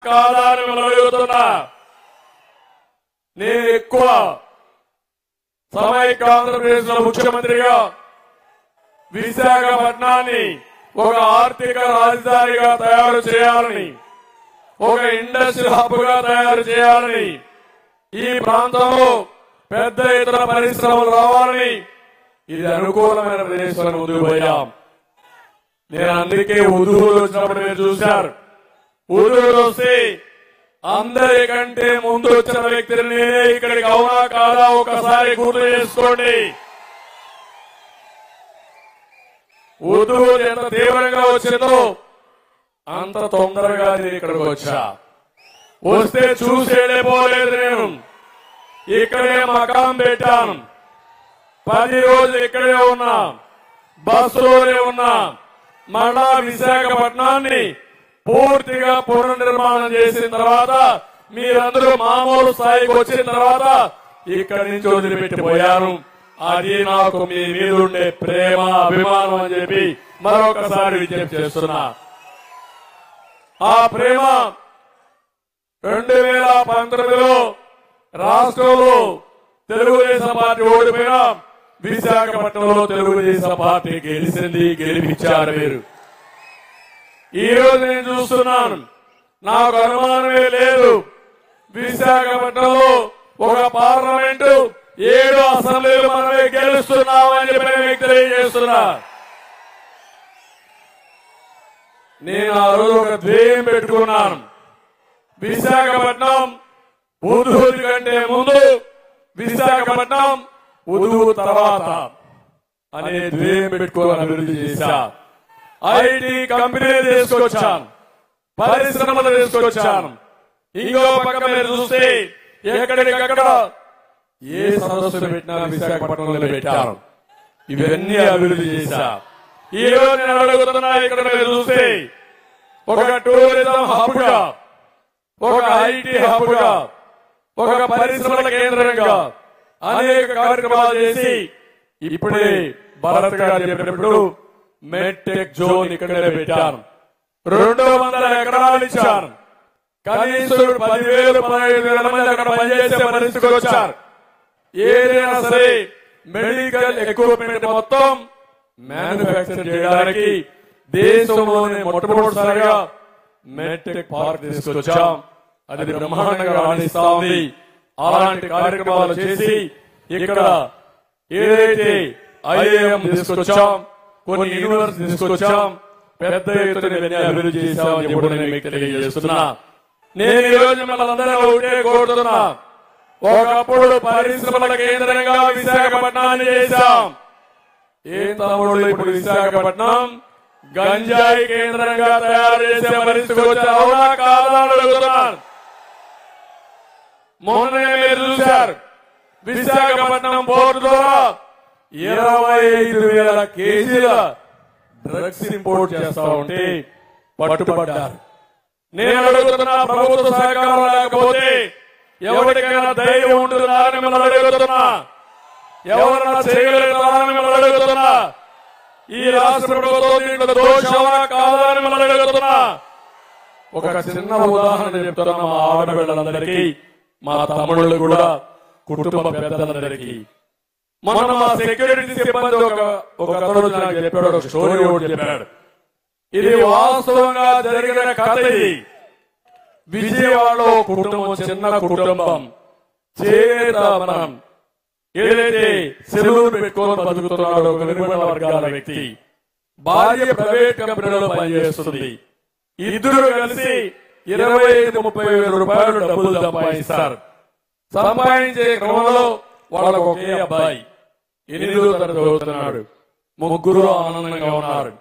కాదా అని మిమ్మల్ని అడుగుతున్నా నేను ఎక్కువ సమైక్య ఆంధ్రప్రదేశ్ లో ముఖ్యమంత్రిగా విశాఖపట్నాన్ని ఒక ఆర్థిక రాజధానిగా తయారు చేయాలని ఒక ఇండస్ట్రీ హబ్ గా తయారు చేయాలని ఈ ప్రాంతంలో పెద్ద ఎత్తున పరిశ్రమలు రావాలని ఇది అనుకూలమైన ప్రదేశంలో ముందుకు పోయాం నేను అందుకే ఉదూరు వచ్చినప్పుడు మీరు చూశారు ఉదూరు వస్తే అందరికంటే ముందు వచ్చిన వ్యక్తిని నేనే ఇక్కడికి అవునా కాదా ఒకసారి గుర్తు చేసుకోండి ఉదూరు ఎంత తీవ్రంగా వచ్చిందో అంత తొందరగా నేను ఇక్కడికి వచ్చా వస్తే చూసి వెళ్ళిపోలేదు నేను ఇక్కడే మకాం పెట్టాను పది రోజులు ఇక్కడే ఉన్నా బస్సులోనే ఉన్నా మళ్ళా విశాఖపట్నాన్ని పూర్తిగా పునర్నిర్మాణం చేసిన తర్వాత మీరందరూ మామూలు స్థాయికి వచ్చిన తర్వాత ఇక్కడి నుంచి వదిలిపెట్టిపోయాను అది నాకు మీ మీద ఉండే ప్రేమ అభిమానం అని చెప్పి మరొకసారి విజ్ఞప్తి చేస్తున్నా ఆ ప్రేమ రెండు వేల పంతొమ్మిదిలో రాష్ట్రంలో తెలుగుదేశం పార్టీ ఓడిపోయినా విశాఖపట్నంలో తెలుగుదేశం పార్టీ గెలిచింది గెలిపించారు మీరు ఈ రోజు నేను చూస్తున్నాను నాకు అనుమానమే లేదు విశాఖపట్నంలో ఒక పార్లమెంటు ఏడు అసెంబ్లీలు మనమే గెలుస్తున్నామని చెప్పి నేను మీకు తెలియజేస్తున్నా నేను ఆ రోజు ఒక ధ్యేయం పెట్టుకున్నాను విశాఖపట్నం ఉదూరు కంటే ముందు విశాఖపట్నం ఉదూరు తర్వాత అనే ధ్యేయం పెట్టుకొని అభివృద్ధి చేశా ఐటీ కంపెనీలు తీసుకొచ్చాను పరిశ్రమలు తీసుకొచ్చాను ఇంకో పక్క మీరు చూస్తే ఎక్కడికక్కడ ఏ సదస్సులు పెట్టినా విశాఖపట్నంలో పెట్టారు ఇవన్నీ అభివృద్ధి చేశా ఈ రోజు నేను అడుగుతున్నా ఇక్కడ మీరు చూస్తే ఒక టూరిజం హబ్ గా ఒక ఐటీ హబ్ గా ఒక పరిశ్రమల కేంద్రంగా అనేక కార్యక్రమాలు చేసి ఇప్పుడే భరత్ గారు చెప్పినప్పుడు మెట్టెక్ జోన్ ఇక్కడే పెట్టాను రెండు వందల ఎకరాలు ఇచ్చాను కనీసం పదివేలు పదహైదు వేల మంది అక్కడ పనిచేసే పరిస్థితికి వచ్చారు ఏదైనా సరే మెడికల్ ఎక్విప్మెంట్ మొత్తం మ్యానుఫ్యాక్చర్ చేయడానికి దేశంలోనే మొట్టమొదటిసారిగా మెట్టెక్ పార్క్ తీసుకొచ్చాం అది బ్రహ్మాండంగా రాణిస్తా ఉంది అలాంటి కార్యక్రమాలు చేసి ఇక్కడ ఏదైతే ఐఏఎం తీసుకొచ్చాం కొన్ని యూనివర్సిటీ తీసుకొచ్చాం పెద్ద ఎత్తున ఇవన్నీ అభివృద్ధి చేశామని చెప్పి నేను మీకు తెలియజేస్తున్నా నేను ఈ రోజు మిమ్మల్ని ఒకటే కోరుతున్నా ఒకప్పుడు పరిశ్రమల కేంద్రంగా విశాఖపట్నాన్ని చేశాం ఏం తమ్ముళ్ళు ఇప్పుడు విశాఖపట్నం గంజాయి కేంద్రంగా తయారు చేసే పరిస్థితికి వచ్చారు అవునా కాదా అని అడుగుతున్నాను మొన్ననే మీరు చూశారు విశాఖపట్నం పోర్టు ద్వారా ఇరవై ఐదు వేల కేజీల డ్రగ్స్ ఇంపోర్ట్ చేస్తా ఉంటే పట్టుబడ్డారు నేను అడుగుతున్నా ప్రభుత్వ సహకారం లేకపోతే ఎవరికైనా ధైర్యం ఉంటుందా అని మిమ్మల్ని అడుగుతున్నా ఎవరన్నా చేయగలుగుతారా అని మిమ్మల్ని అడుగుతున్నా ఈ రాష్ట్ర ప్రభుత్వం దీంట్లో దోషమా కాదా అని మిమ్మల్ని అడుగుతున్నా ఒక చిన్న ఉదాహరణ చెప్తున్నా మా ఆడపిల్లలందరికీ మా తమ్ముళ్ళు కూడా కుటుంబ పెద్దలందరికీ మొన్న మా సెక్యూరిటీ సిబ్బంది ఒక ఒక అతను నాకు చెప్పాడు ఒక స్టోరీ ఒకటి చెప్పాడు ఇది వాస్తవంగా జరిగిన కథ ఇది విజయవాడలో ఒక కుటుంబం చిన్న కుటుంబం చేత మనం ఏదైతే సెలవులు పెట్టుకొని బతుకుతున్నాడో ఒక వెనుకబడిన వర్గాల వ్యక్తి భార్య ప్రైవేట్ కంపెనీలో పనిచేస్తుంది ఇద్దరు కలిసి ఇరవై ఐదు ముప్పై వేల రూపాయలు డబ్బులు సంపాదిస్తారు సంపాదించే క్రమంలో వాళ్ళకు ఒకే అబ్బాయి ఎనిమిదో తరగతి చదువుతున్నాడు ముగ్గురు ఆనందంగా ఉన్నారు